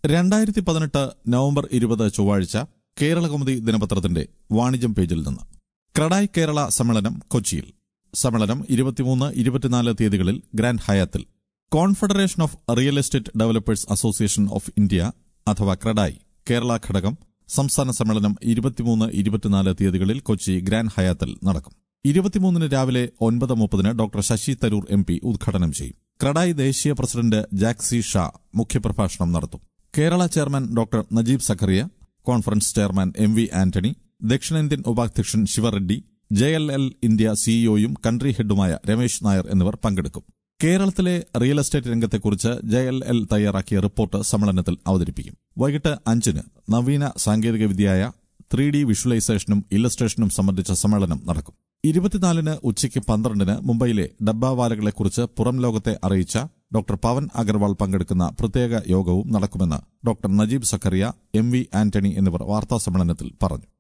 രണ്ടായിരത്തി പതിനെട്ട് നവംബർ ഇരുപത് ചൊവ്വാഴ്ച കേരളകൗമുദി ദിനപത്രത്തിന്റെ വാണിജ്യം പേജിൽ നിന്ന് ക്രഡായ് കേരള സമ്മേളനം കൊച്ചിയിൽ സമ്മേളനം ഇരുപത്തിമൂന്ന് ഇരുപത്തിനാല് തീയതികളിൽ ഗ്രാൻഡ് ഹയാത്തിൽ confederation of real estate developers association of India അഥവാ ക്രഡായ് കേരള ഘടകം സംസ്ഥാന സമ്മേളനം ഇരുപത്തിമൂന്ന് ഇരുപത്തിനാല് തീയതികളിൽ കൊച്ചി ഗ്രാൻഡ് ഹയാത്തിൽ നടക്കും ഇരുപത്തിമൂന്നിന് രാവിലെ ഒൻപത് മുപ്പതിന് doctor Shashi Tharoor M P ഉദ്ഘാടനം ചെയ്യും ക്രഡായ് ദേശീയ പ്രസിഡന്റ് ജാക്സി ഷാ മുഖ്യപ്രഭാഷണം നടത്തും Kerala chairman doctor Najeeb Zakaria conference chairman M V Antony ദക്ഷിണേന്ത്യൻ ഉപാധ്യക്ഷൻ Sivareddy J L L India സിഇഒയും കൺട്രി ഹെഡുമായ രമേശ് നായർ എന്നിവർ പങ്കെടുക്കും കേരളത്തിലെ റിയൽ എസ്റ്റേറ്റ് രംഗത്തെക്കുറിച്ച് ജെ എൽ എൽ തയ്യാറാക്കിയ റിപ്പോർട്ട് സമ്മേളനത്തിൽ അവതരിപ്പിക്കും വൈകിട്ട് അഞ്ചിന് നവീന സാങ്കേതികവിദ്യയായ ത്രീ ഡി വിഷ്വലൈസേഷനും ഇല്ലസ്ട്രേഷനും സംബന്ധിച്ച സമ്മേളനം നടക്കും ഇരുപത്തിനാലിന് ഉച്ചയ്ക്ക് പന്ത്രണ്ടിന് മുംബൈയിലെ ഡബ്ബാവാലകളെക്കുറിച്ച് പുറം ലോകത്തെ അറിയിച്ച ഡോക്ടർ പവൻ അഗർവാൾ പങ്കെടുക്കുന്ന പ്രത്യേക യോഗവും നടക്കുമെന്ന് doctor Najeeb Zakaria M V Antony എന്നിവർ വാർത്താസമ്മേളനത്തിൽ പറഞ്ഞു